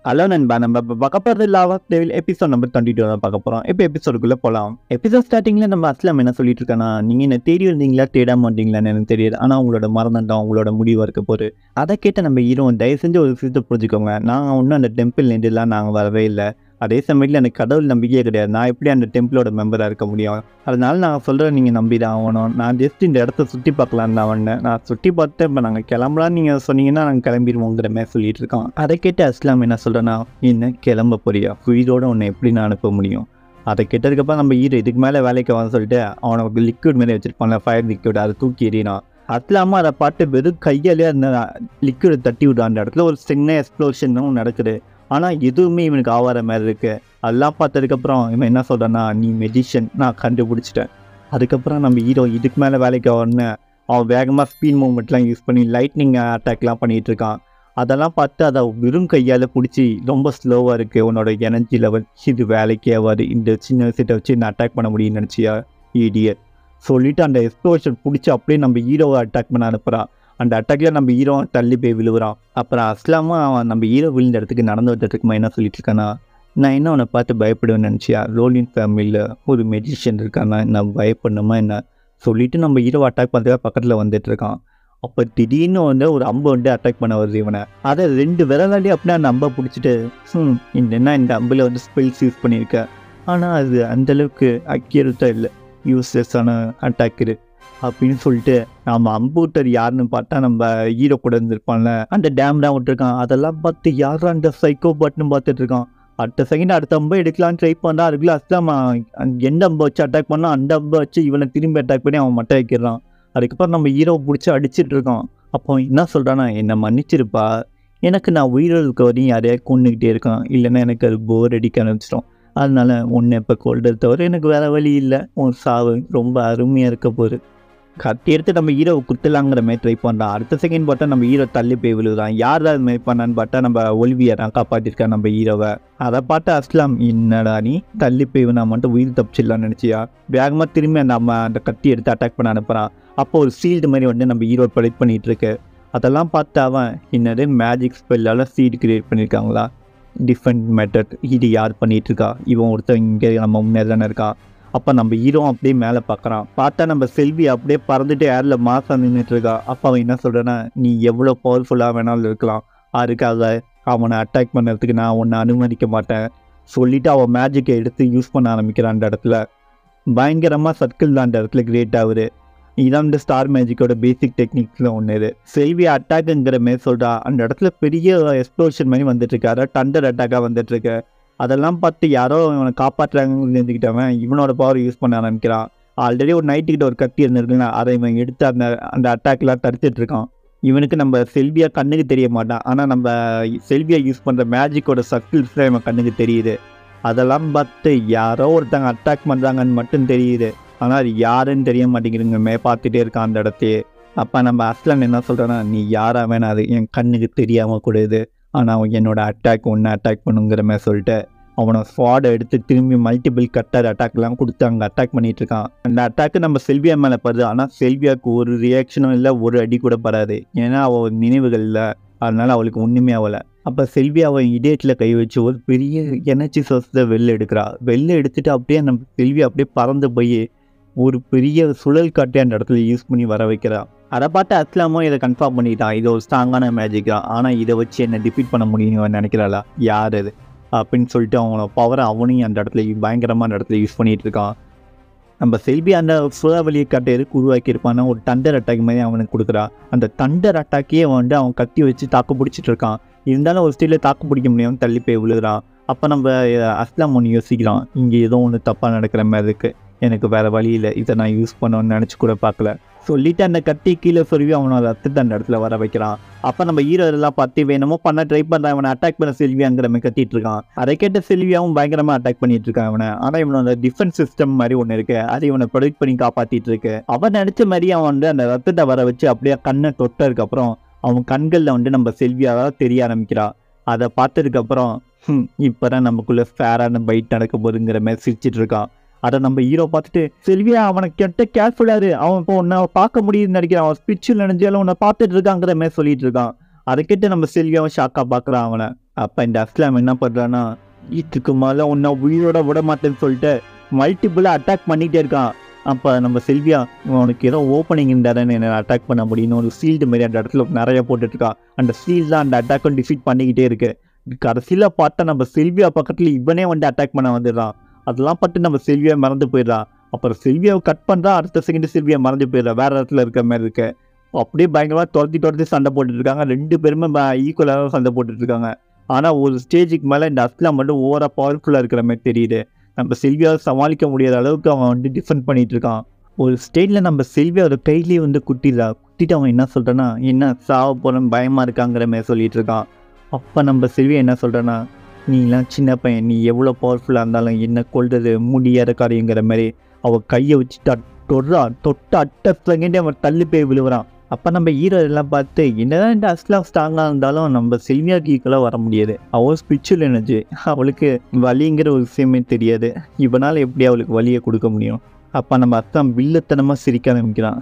hello நண்பா நம்ம இப்போ பார்க்க போகிறது lava devil episode number twenty two தான் பார்க்க போகிறோம் இப்போ எபிசோடுக்குள்ளே போகலாம் எபிசோட் ஸ்டார்டிங்கில் நம்ம அஸ்லாம் என்ன சொல்லிட்டு இருக்கேன்னா நீங்கள் என்ன தேடி வந்தீங்களா தேடாம வந்தீங்களான்னு எனக்கு தெரியாது ஆனால் உங்களோட மறந்துட்டோம் உங்களோட முடிவாக இருக்க போகுது அதை கேட்ட நம்ம ஹீரோ தயவு செஞ்சு ஒரு விஷயத்தை புரிஞ்சுக்கோங்க நாங்கள் ஒன்றும் அந்த டெம்பிள்லேருந்துலாம் நாங்கள் வரவே இல்லை அதே சமயத்தில் எனக்கு கடவுள் நம்பிக்கையே கிடையாது நான் எப்படி அந்த டெம்பிளோட மெம்பராக இருக்க முடியும் அதனால நான் சொல்கிறேன் நீங்கள் நம்பி தான் ஆகணும் நான் ஜஸ்ட் இந்த இடத்த சுற்றி பார்க்கலான்னு தான் வந்தேன் நான் சுற்றி பார்த்து இப்போ நாங்கள் கிளம்பலான்னு நீங்கள் சொன்னீங்கன்னா நாங்கள் கிளம்பிடுவோங்கிற மாதிரி சொல்லிட்டு இருக்கோம் அதை கேட்டு அஸ்லாம் என்ன சொல்கிறேன்னா என்ன கிளம்ப போறியா உயிரோட உன்னை எப்படி நான் அனுப்ப முடியும் அதை கேட்டதுக்கப்புறம் நம்ம ஹீரோ இதுக்கு மேலே வேலைக்கு வாங்க சொல்லிட்டு அவனுக்கு லிக்விட் மாதிரி வச்சுருப்பான்ல ஃபயர் லிக்விட் அதை தூக்கி எறினான் அஸ்லாமா அதை பார்த்து வெறும் கையாலே அந்த லிக்விடை தட்டி விடும் அந்த இடத்துல ஒரு சின்ன எக்ஸ்ப்ளோஷனும் நடக்குது ஆனால் எதுவுமே இவனுக்கு ஆவார மாதிரி இருக்கு அதெல்லாம் பார்த்ததுக்கப்புறம் இவன் என்ன சொல்கிறான்னா நீ மெடிஷன் நான் கண்டுபிடிச்சிட்டேன் அதுக்கப்புறம் நம்ம ஹீரோ இதுக்கு மேலே வேலைக்கு ஆகணுன்னு அவன் வேகமாக ஸ்பீட் மூவ்மெண்ட்லாம் யூஸ் பண்ணி லைட்னிங் அட்டாக்லாம் பண்ணிகிட்டு இருக்கான் அதெல்லாம் பார்த்து அதை வெறும் கையால் பிடிச்சி ரொம்ப ஸ்லோவாக இருக்குது உன்னோட எனர்ஜி லெவல் இது வேலைக்கே ஆகாது இந்த சின்ன விஷயத்தை வச்சு நான் அட்டாக் பண்ண முடியும்னு நினச்சியா ஈடியர் சொல்லிட்டு அந்த எக்ஸ்ப்ளோஷன் பிடிச்சி அப்படியே நம்ம ஹீரோவை அட்டாக் பண்ண அனுப்புகிறான் அந்த அட்டாக்கில் நம்ம ஹீரோ தள்ளி போய் விழுவுறான் அப்புறம் அஸ்லாமும் அவன் நம்ம ஹீரோ விழுந்த இடத்துக்கு நடந்து வந்ததுக்கு என்ன சொல்லிட்டு இருக்கானா நான் என்ன அவனை பார்த்து பயப்படுவேன்னு நினச்சியா ரோலின் ஃபேமிலியில் ஒரு மெஜிஷியன் இருக்கானா நான் பயப்படணுமா என்ன சொல்லிட்டு நம்ம ஹீரோ அட்டாக் பண்ணுறதுக்கு பக்கத்தில் வந்துட்டு இருக்கான் அப்போ திடீர்னு வந்து ஒரு அம்பு வந்து அட்டாக் பண்ண வருது இவனை அதை ரெண்டு விரலாடி அப்படியே அந்த அம்பை பிடிச்சிட்டு ம் இந்த என்ன இந்த அம்பில் வந்து ஸ்பெல்ஸ் யூஸ் பண்ணியிருக்கேன் ஆனால் அது அந்தளவுக்கு அக்யூரேட்டாக இல்லை யூஸ்லெஸ்ஸான அட்டாக் இது அப்படின்னு சொல்லிட்டு நம்ம அம்பூட்டர் யாருன்னு பார்த்தா நம்ம ஹீரோ கூட இருந்திருப்பான்ல அந்த டேம் தான் விட்டுருக்கான் அதெல்லாம் பார்த்து யாரும் அந்த சைக்கோ பட்னு பார்த்துட்டு இருக்கான் அடுத்த செகண்ட் அடுத்த அம்பை எடுக்கலான்னு ட்ரை பண்ணா அதுக்குள்ள அஸ்லாமா எந்த அம்பை வச்சு அட்டாக் பண்ணா அந்த அம்பை வச்சு இவனை திரும்பி அட்டாக் பண்ணி அவன் மட்டை வைக்கிறான் அதுக்கப்புறம் நம்ம ஹீரோவை பிடிச்சி அடிச்சிட்டு இருக்கான் அப்போ என்ன சொல்கிறானா என்னை மன்னிச்சிருப்பா எனக்கு நான் உயிரோடு இருக்க வரையும் யாரையா கொண்டுக்கிட்டே இருக்கான் இல்லைன்னா எனக்கு அது போர் அடிக்க ஆரம்பிச்சிடும் அதனால உன்னை இப்போ கொள்றது தவிர எனக்கு வேறு வழி இல்லை உன் சாவு ரொம்ப அருமையாக இருக்க போகுது கத்தி எடுத்து நம்ம ஹீரோவை குத்தலாங்கிற மாதிரி ட்ரை பண்ணுறான் அடுத்த செகண்ட் பார்த்தா நம்ம ஹீரோ தள்ளி போய் விழுகிறான் யார் அது மாதிரி பண்ணான்னு பார்த்தா நம்ம ஒல்வியை தான் காப்பாற்றிருக்கான் நம்ம ஹீரோவை அதை பார்த்து அஸ்லாம் என்னடா நீ தள்ளி போய் நான் மட்டும் உயிர் தப்பிச்சிடலாம்னு நினச்சியா வேகமாக திரும்பி அந்த அம்மா அந்த கத்தி எடுத்து அட்டாக் பண்ண அனுப்புகிறான் அப்போ ஒரு சீல்டு மாதிரி வந்து நம்ம ஹீரோ ப்ரொடெக்ட் பண்ணிகிட்டு இருக்கு அதெல்லாம் பார்த்து அவன் என்னது மேஜிக் ஸ்பெல்லால் சீடு கிரியேட் பண்ணியிருக்காங்களா டிஃப்ரெண்ட் மெத்தட் இது யார் பண்ணிகிட்டு இருக்கா இவன் ஒருத்தன் இங்கே நம்ம முன்னே தானே இருக்கான் அப்போ நம்ம ஹீரோ அப்படியே மேலே பார்க்குறான் பார்த்தா நம்ம செல்வி அப்படியே பறந்துட்டு ஏரில் மாதம் நின்றுட்டு இருக்கா அப்போ அவன் என்ன சொல்கிறேன்னா நீ எவ்வளோ பவர்ஃபுல்லாக வேணாலும் இருக்கலாம் அதுக்காக அவனை அட்டாக் பண்ணுறதுக்கு நான் உன்னை அனுமதிக்க மாட்டேன் சொல்லிவிட்டு அவன் மேஜிக்கை எடுத்து யூஸ் பண்ண ஆரம்பிக்கிறான் அந்த இடத்துல பயங்கரமாக சர்க்கிள் தான் அந்த இடத்துல கிரியேட் ஆகுது இதான் இந்த ஸ்டார் மேஜிக்கோட பேசிக் டெக்னிக்ஸில் ஒன்று இது செல்வி அட்டாக்குங்கிற மாரி சொல்கிறா அந்த இடத்துல பெரிய எக்ஸ்ப்ளோஷன் மாதிரி வந்துட்டுருக்கு அதாவது டண்டர் அட்டாக்காக வந்துட்டுருக்கு அதெல்லாம் பார்த்து யாரோ இவனை காப்பாற்றுறாங்கன்னு தெரிஞ்சுக்கிட்டவன் இவனோட பவர் யூஸ் பண்ண ஆரம்பிக்கிறான் ஆல்ரெடி ஒரு நைட்டுக்கிட்ட ஒரு கத்தி இருந்திருக்குன்னா அதை இவன் எடுத்து அந்த அந்த அட்டாக்லாம் தடுத்துட்டு இருக்கான் இவனுக்கு நம்ம செல்வியா கண்ணுக்கு தெரிய மாட்டான் ஆனால் நம்ம செல்வியா யூஸ் பண்ணுற மேஜிக்கோட சர்க்கிள்ஸ் தான் இவன் கண்ணுக்கு தெரியுது அதெல்லாம் பார்த்து யாரோ ஒருத்தங்க அட்டாக் பண்ணுறாங்கன்னு மட்டும் தெரியுது ஆனால் அது யாருன்னு தெரிய மாட்டேங்கிறங்க மே பார்த்துட்டே இருக்கான் அந்த இடத்தையே அப்போ நம்ம அஸ்லான் என்ன சொல்கிறேன்னா நீ யாரா வேணா அது என் கண்ணுக்கு தெரியாமல் கூடாது ஆனால் அவன் என்னோட அட்டாக் ஒன்று அட்டாக் பண்ணுங்கிற மாதிரி சொல்லிட்டு அவனை ஸ்வாடை எடுத்து திரும்பி மல்டிபிள் கட்டர் அட்டாக்லாம் கொடுத்து அங்கே அட்டாக் பண்ணிட்டு இருக்கான் அந்த அட்டாக்கு நம்ம செல்வியா மேலே படுது ஆனால் செல்வியாவுக்கு ஒரு ரியாக்ஷனும் இல்லை ஒரு அடி கூட படாது ஏன்னா அவள் நினைவுகள் இல்லை அதனால அவளுக்கு ஒன்றுமே ஆகலை அப்போ செல்வி அவன் இதயத்தில் கை வச்சு ஒரு பெரிய எனர்ஜி சோர்ஸை வெளில எடுக்கிறா வெளில எடுத்துட்டு அப்படியே நம்ம செல்வி அப்படியே பறந்து போய் ஒரு பெரிய சுழல் காட்டி அந்த இடத்துல யூஸ் பண்ணி வர வைக்கிறான் அதை பார்த்து அஸ்லாமும் இதை கன்ஃபார்ம் பண்ணிட்டான் இது ஒரு ஸ்ட்ராங்கான மேஜிக் தான் ஆனால் இதை வச்சு என்னை டிஃபீட் பண்ண முடியும்னு நினைக்கிறாளா யார் அது அப்படின்னு சொல்லிட்டு அவனோட பவரை அவனையும் அந்த இடத்துல பயங்கரமாக அந்த இடத்துல யூஸ் பண்ணிகிட்டு இருக்கான் நம்ம செல்வி அந்த சூறாவளியை காட்ட எதுக்கு உருவாக்கியிருப்பான்னா ஒரு தண்டர் அட்டாக் மாதிரி அவனுக்கு கொடுக்குறான் அந்த தண்டர் அட்டாக்கையே வந்து அவன் கத்தி வச்சு தாக்கு பிடிச்சிட்டு இருக்கான் இருந்தாலும் ஒரு ஸ்டீலில் தாக்கு பிடிக்க முடியாமல் தள்ளி போய் விழுகிறான் அப்போ நம்ம அஸ்லாம் ஒன்று யோசிக்கிறான் இங்கே ஏதோ ஒன்று தப்பாக நடக்கிற மாதிரி இருக்குது எனக்கு வேறு வழி இல்லை இதை நான் யூஸ் பண்ணணும்னு நினச்சி கூட பார்க்கல சொல்லிட்டு அந்த கத்தி கீழே சொருவி அவனோட ரத்தத்தை அந்த இடத்துல வர வைக்கிறான் அப்போ நம்ம ஹீரோ எல்லாம் பற்றி வேணுமோ பண்ண ட்ரை பண்ணுறான் அவனை அட்டாக் பண்ண செல்வியாங்கிற மாதிரி கத்திட்டு இருக்கான் அதை கேட்ட செல்வியாவும் பயங்கரமாக அட்டாக் பண்ணிட்டு இருக்கான் அவனை ஆனால் இவனோட டிஃபென்ஸ் சிஸ்டம் மாதிரி ஒன்று இருக்கு அது இவனை ப்ரொடெக்ட் பண்ணி காப்பாற்றிட்டு இருக்கு அவன் நினச்ச மாதிரி அவன் வந்து அந்த ரத்தத்தை வர வச்சு அப்படியே கண்ணை தொட்டதுக்கப்புறம் அவன் கண்களில் வந்து நம்ம செல்வியாக தெரிய ஆரம்பிக்கிறான் அதை பார்த்ததுக்கப்புறம் இப்போ தான் நமக்குள்ளே ஃபேரான பைட் நடக்க போதுங்கிற மாதிரி சிரிச்சிட்டு இருக்கான் அதை நம்ம ஹீரோ பார்த்துட்டு செல்வியா அவனை கெட்ட கேர்ஃபுல்லாரு அவன் இப்போ உன்னை பார்க்க முடியுதுன்னு நினைக்கிறான் அவன் ஸ்பிரிச்சுவல் நினைஞ்சாலும் உன்னை பார்த்துட்டு இருக்காங்கிற மாதிரி சொல்லிட்டு இருக்கான் அதை கேட்டு நம்ம செல்வியாவும் ஷாக்காக பார்க்குறான் அவனை அப்போ இந்த அஸ்லாம் என்ன பண்ணுறான்னா இதுக்கு மேலே உன்னை உயிரோட விட மாட்டேன்னு சொல்லிட்டு மல்டிபிளாக அட்டாக் பண்ணிகிட்டே இருக்கான் அப்போ நம்ம செல்வியா உனக்கு ஏதோ ஓப்பனிங் இருந்தாருன்னு என்ன அட்டாக் பண்ண முடியும்னு ஒரு சீல்டு மாதிரி அந்த இடத்துல நிறைய போட்டுட்ருக்கா அந்த சீல் தான் அந்த அட்டாக்கும் டிஃபீட் பண்ணிக்கிட்டே இருக்கு கடைசியில் பார்த்தா நம்ம செல்வியா பக்கத்தில் இவனே வந்து அட்டாக் பண்ண வந்துடுறான் அதெல்லாம் பார்த்து நம்ம செல்வியா மறந்து போயிடுறான் அப்புறம் செல்வியாவை கட் பண்ணுறா அடுத்த செகண்ட் செல்வியா மறந்து போயிடுறா வேற இடத்துல இருக்கிற மாதிரி இருக்கு அப்படியே பயங்கரமாக துரத்தி துரத்தி சண்டை போட்டுட்டு இருக்காங்க ரெண்டு பேருமே ஈக்குவலாக சண்டை போட்டுட்டு இருக்காங்க ஆனால் ஒரு ஸ்டேஜுக்கு மேலே இந்த அஸ்லாம் மட்டும் ஓவராக பவர்ஃபுல்லாக இருக்கிற மாதிரி தெரியுது நம்ம செல்வியாவை சமாளிக்க முடியாத அளவுக்கு அவன் வந்து டிஃபெண்ட் பண்ணிட்டு இருக்கான் ஒரு ஸ்டேஜில் நம்ம செல்வியாவோட கையிலேயே வந்து குட்டிடுறா குத்திட்டு அவன் என்ன சொல்கிறான்னா என்ன சாவ போகிறேன் பயமாக இருக்காங்கிற மாதிரி சொல்லிட்டு இருக்கான் அப்போ நம்ம செல்வியா என்ன சொல்கிறேன்னா நீலாம் சின்ன பையன் நீ எவ்வளோ பவர்ஃபுல்லாக இருந்தாலும் என்ன கொள்றது முடியாத காரியங்கிற மாதிரி அவள் கையை வச்சு தொடுறா தொட்டு அட்ட செகண்டே அவன் தள்ளி போய் விழுவுறான் அப்போ நம்ம ஹீரோ எல்லாம் பார்த்து என்னதான் இந்த அஸ்லாம் ஸ்ட்ராங்காக இருந்தாலும் நம்ம செல்வியாக்கு ஈக்குவலாக வர முடியாது அவள் ஸ்பிரிச்சுவல் எனர்ஜி அவளுக்கு வலிங்கிற ஒரு விஷயமே தெரியாது இவனால் எப்படி அவளுக்கு வலியை கொடுக்க முடியும் அப்போ நம்ம அஸ்லாம் வில்லத்தனமாக சிரிக்க ஆரம்பிக்கிறான்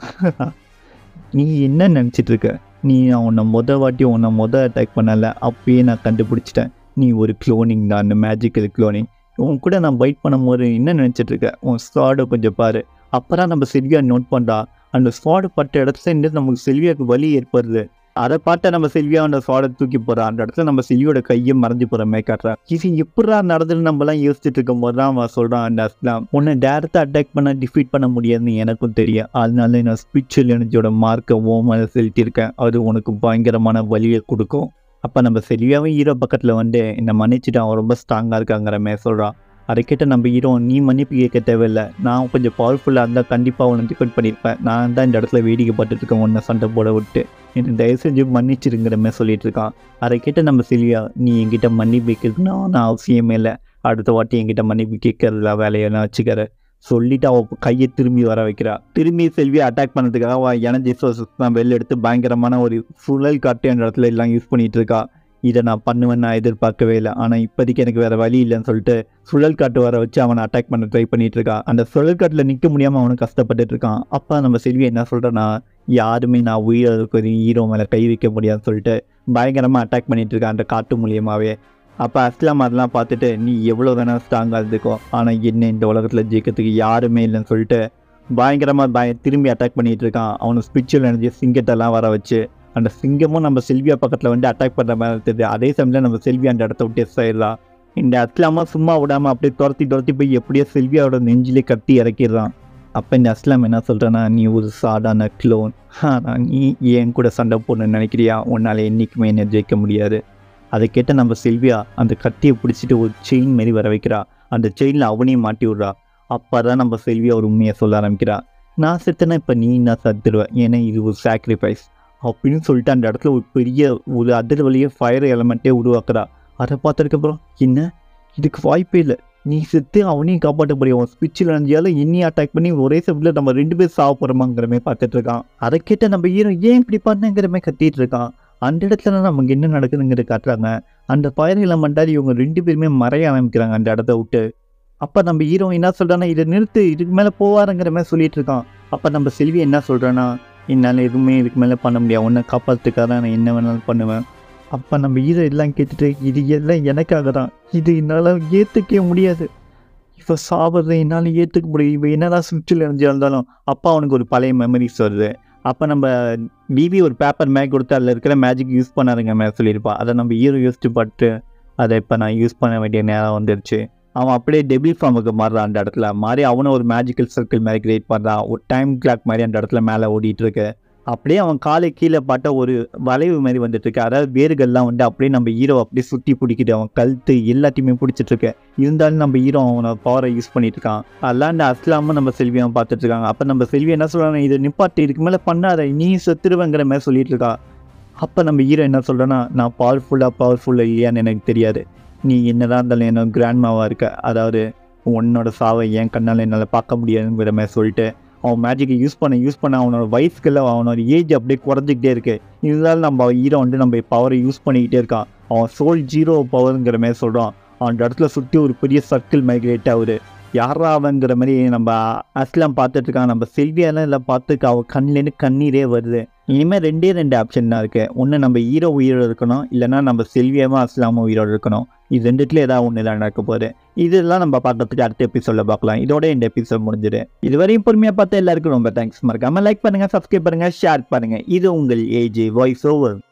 நீ என்ன நினச்சிட்டு இருக்க நீ நான் உன்னை மொத வாட்டி உன்னை மொத அட்டாக் பண்ணல அப்பயே நான் கண்டுபிடிச்சிட்டேன் நீ ஒரு க்ளோனிங் தான் அந்த மேஜிக்கல் க்ளோனிங் உன் கூட நான் பைட் பண்ணும்போது என்ன நினச்சிட்டு இருக்க உன் ஸ்வாடை கொஞ்சம் பாரு அப்புறம் நம்ம செல்வியா நோட் பண்ணுறா அந்த ஸ்வாடு பட்ட இடத்துல இருந்து நமக்கு செல்வியாவுக்கு வலி ஏற்படுது அதை பார்த்து நம்ம செல்வியா அந்த ஸ்வாடை தூக்கி போகிறா அந்த இடத்துல நம்ம செல்வியோட கையை மறைஞ்சு போகிற மாதிரி காட்டுறா இது எப்படா நடந்துன்னு நம்மலாம் யோசிச்சுட்டு இருக்கும் போது தான் அவன் சொல்கிறான் அந்த அஸ்லாம் உன்னை டேரக்டாக அட்டாக் பண்ண டிஃபீட் பண்ண முடியாதுன்னு எனக்கும் தெரியும் அதனால நான் ஸ்பிரிச்சுவல் எனர்ஜியோட மார்க்கை ஓ மேலே செலுத்தியிருக்கேன் அது உனக்கு பயங்கரமான வலியை கொடுக்கும் அப்போ நம்ம செல்வியாவும் ஹீரோ பக்கத்தில் வந்து என்னை மன்னிச்சுட்டு அவன் ரொம்ப ஸ்ட்ராங்காக இருக்காங்கிற மாதிரி சொல்கிறான் அதை கேட்ட நம்ம ஹீரோ நீ மன்னிப்பு கேட்க தேவையில்லை நான் கொஞ்சம் பவர்ஃபுல்லாக இருந்தால் கண்டிப்பாக உன்னை டிபெண்ட் பண்ணியிருப்பேன் நான் தான் இந்த இடத்துல வேடிக்கை பார்த்துட்டு இருக்கேன் உன்னை சண்டை போட விட்டு எனக்கு தயவு செஞ்சு மன்னிச்சிருங்கிற மாதிரி சொல்லிட்டு இருக்கான் அதை கேட்ட நம்ம செல்வியா நீ என்கிட்ட மன்னிப்பு கேட்கணும்னா நான் அவசியமே இல்லை அடுத்த வாட்டி என்கிட்ட மன்னிப்பு கேட்கறதுல வேலையை நான் வச்சுக்கிறேன் சொல்லிட்டு அவ கையை திரும்பி வர வைக்கிறா திரும்பி செல்வியை அட்டாக் பண்ணதுக்காக அவள் எனர்ஜி சோர்சஸ் தான் வெளில எடுத்து பயங்கரமான ஒரு சுழல் காட்டு அந்த இடத்துல எல்லாம் யூஸ் பண்ணிட்டு இருக்கா இதை நான் பண்ணுவேன்னு நான் எதிர்பார்க்கவே இல்லை ஆனால் இப்போதைக்கு எனக்கு வேறு வழி இல்லைன்னு சொல்லிட்டு சுழல் காட்டு வர வச்சு அவனை அட்டாக் பண்ண ட்ரை பண்ணிட்டு இருக்கான் அந்த சுழல் காட்டில் நிற்க முடியாமல் அவனும் கஷ்டப்பட்டுட்டு இருக்கான் அப்போ நம்ம செல்வி என்ன சொல்கிறேன்னா யாருமே நான் உயிருக்கு ஒரு ஹீரோ மேலே கை வைக்க முடியாதுன்னு சொல்லிட்டு பயங்கரமாக அட்டாக் பண்ணிட்டு இருக்கான் அந்த காட்டு மூலியமாகவே அப்போ அஸ்லாம் அதெல்லாம் பார்த்துட்டு நீ எவ்வளோ வேணால் ஸ்ட்ராங்காக இருந்துக்கோ ஆனால் என்ன இந்த உலகத்தில் ஜெயிக்கிறதுக்கு யாருமே இல்லைன்னு சொல்லிட்டு பயங்கரமாக பய திரும்பி அட்டாக் பண்ணிட்டு இருக்கான் அவனுக்கு ஸ்பிரிச்சுவல் எனர்ஜி சிங்கத்தெல்லாம் வர வச்சு அந்த சிங்கமும் நம்ம செல்வியா பக்கத்தில் வந்து அட்டாக் பண்ணுற மாதிரி தெரியுது அதே சமயத்தில் நம்ம செல்வியா அந்த இடத்த விட்டு எஸ் ஆயிடலாம் இந்த அஸ்லாமா சும்மா விடாமல் அப்படியே துரத்தி துரத்தி போய் எப்படியோ செல்வியாவோட நெஞ்சிலே கட்டி இறக்கிடுறான் அப்போ இந்த அஸ்லாம் என்ன சொல்கிறேன்னா நீ ஒரு சாதாரண க்ளோன் ஆனால் நீ என் கூட சண்டை போடணும்னு நினைக்கிறியா உன்னால் என்றைக்குமே என்ன ஜெயிக்க முடியாது அதை கேட்ட நம்ம செல்வியா அந்த கத்தியை பிடிச்சிட்டு ஒரு செயின் மாரி வர வைக்கிறா அந்த செயினில் அவனையும் மாட்டி விட்றா அப்போ தான் நம்ம செல்வியா ஒரு உண்மையை சொல்ல ஆரம்பிக்கிறா நான் செத்தனா இப்போ நீ நான் சத்துருவேன் ஏன்னா இது ஒரு சாக்ரிஃபைஸ் அப்படின்னு சொல்லிட்டு அந்த இடத்துல ஒரு பெரிய ஒரு அதிர்வலியே ஃபயர் எலமெண்ட்டே உருவாக்குறா அதை பார்த்ததுக்கப்புறம் என்ன இதுக்கு வாய்ப்பே இல்லை நீ செத்து அவனையும் காப்பாற்ற முடியும் அவன் ஸ்பிச்சில் அஞ்சால என்னையும் அட்டாக் பண்ணி ஒரே சமயத்தில் நம்ம ரெண்டு பேர் சாவ போகிறோமாங்கிற மாதிரி பார்த்துட்டு இருக்கான் அதை கேட்ட நம்ம ஹீரோ ஏன் இப்படி பண்ணங்கிற மாதிரி கத்திட்டு இருக்கான் அந்த இடத்துல நமக்கு என்ன நடக்குதுங்கிறத காட்டுறாங்க அந்த ஃபயர் எலமெண்ட்டால் இவங்க ரெண்டு பேருமே மறைய ஆரம்பிக்கிறாங்க அந்த இடத்த விட்டு அப்போ நம்ம ஹீரோ என்ன சொல்கிறான்னா இதை நிறுத்து இதுக்கு மேலே போவாருங்கிற மாதிரி சொல்லிட்டு இருக்கான் அப்போ நம்ம செல்வி என்ன சொல்கிறேன்னா என்னால் எதுவுமே இதுக்கு மேலே பண்ண முடியாது உன்னை காப்பாற்றுக்காக தான் நான் என்ன வேணாலும் பண்ணுவேன் அப்போ நம்ம ஹீரோ எல்லாம் கேட்டுட்டு இது எல்லாம் எனக்காக தான் இது என்னால் ஏற்றுக்கவே முடியாது இப்போ சாப்பிட்றது என்னால் ஏற்றுக்க முடியும் இப்போ என்னதான் சுற்றில் இருந்தாலும் அப்பா அவனுக்கு ஒரு பழைய மெமரிஸ் வருது அப்போ நம்ம பிபி ஒரு பேப்பர் மேக் கொடுத்து அதில் இருக்கிற மேஜிக் யூஸ் பண்ணாருங்க மேலே சொல்லியிருப்பா அதை நம்ம ஹீரோ யூஸ்ட்டு பட்டு அதை இப்போ நான் யூஸ் பண்ண வேண்டிய நேரம் வந்துடுச்சு அவன் அப்படியே டெபிள் ஃபார்முக்கு மாறுறான் அந்த இடத்துல மாறி அவனும் ஒரு மேஜிக்கல் சர்க்கிள் மாதிரி கிரியேட் பண்ணுறான் ஒரு டைம் கிளாக் மாதிரி அந்த இடத்துல மேலே ஓடிட்டு இருக்கு அப்படியே அவன் காலை கீழே பார்த்தா ஒரு வளைவு மாதிரி வந்துட்டு இருக்கு அதாவது வேர்கள்லாம் வந்து அப்படியே நம்ம ஹீரோ அப்படியே சுற்றி பிடிக்கிட்டு அவன் கழுத்து எல்லாத்தையுமே பிடிச்சிட்டு இருக்கு இருந்தாலும் நம்ம ஹீரோ அவனை பவரை யூஸ் பண்ணிட்டு இருக்கான் அதெல்லாம் இந்த அஸ்லாமும் நம்ம செல்வியும் பார்த்துட்டு இருக்காங்க அப்போ நம்ம செல்வி என்ன சொல்கிறாங்க இதை நிப்பாட்டு இதுக்கு மேலே பண்ணாத நீ செத்துருவேங்கிற மாதிரி சொல்லிட்டு இருக்கா அப்போ நம்ம ஹீரோ என்ன சொல்கிறேன்னா நான் பவர்ஃபுல்லாக பவர்ஃபுல்லாக இல்லையான்னு எனக்கு தெரியாது நீ என்னதான் இருந்தாலும் என்ன கிராண்ட்மாவாக இருக்க அதாவது உன்னோட சாவை என் கண்ணால் என்னால் பார்க்க முடியாதுங்கிற மாதிரி சொல்லிட்டு அவன் மேஜிக்கை யூஸ் பண்ண யூஸ் பண்ண அவனோட வயசுக்குள்ள அவனோட ஏஜ் அப்படியே குறைஞ்சிக்கிட்டே இருக்கு இருந்தாலும் நம்ம ஹீரோ வந்து நம்ம பவரை யூஸ் பண்ணிக்கிட்டே இருக்கான் அவன் சோல் ஜீரோ பவருங்கிற மாதிரி சொல்கிறான் அந்த இடத்துல சுற்றி ஒரு பெரிய சர்க்கிள் மைக்ரேட் ஆகுது யாரா அவங்கிற மாதிரி நம்ம அஸ்லாம் பார்த்துட்டு இருக்கான் நம்ம செல்வியெல்லாம் இல்லை பார்த்துக்க அவள் கண்ணிலேருந்து கண்ணீரே வருது இனிமேல் ரெண்டே ரெண்டு ஆப்ஷன் தான் இருக்குது ஒன்று நம்ம ஹீரோ உயிரோடு இருக்கணும் இல்லைனா நம்ம செல்வியாவும் அஸ்லாமும் உயிரோடு இருக்கணும் இது ரெண்டுத்துல ஏதாவது ஒன்று தான் நடக்க போகுது இதெல்லாம் நம்ம பார்க்கறதுக்கு அடுத்த எபிசோட பார்க்கலாம் இதோட இந்த எபிசோட் முடிஞ்சிடு இதுவரையும் பொறுமையாக பார்த்த எல்லாருக்கும் ரொம்ப தேங்க்ஸ் மறக்காம லைக் பண்ணுங்க சப்ஸ்கிரைப் பண்ணுங்க ஷேர் பண்ணுங்க இது உங்கள் ஏஜே வாய்ஸ் ஓவர்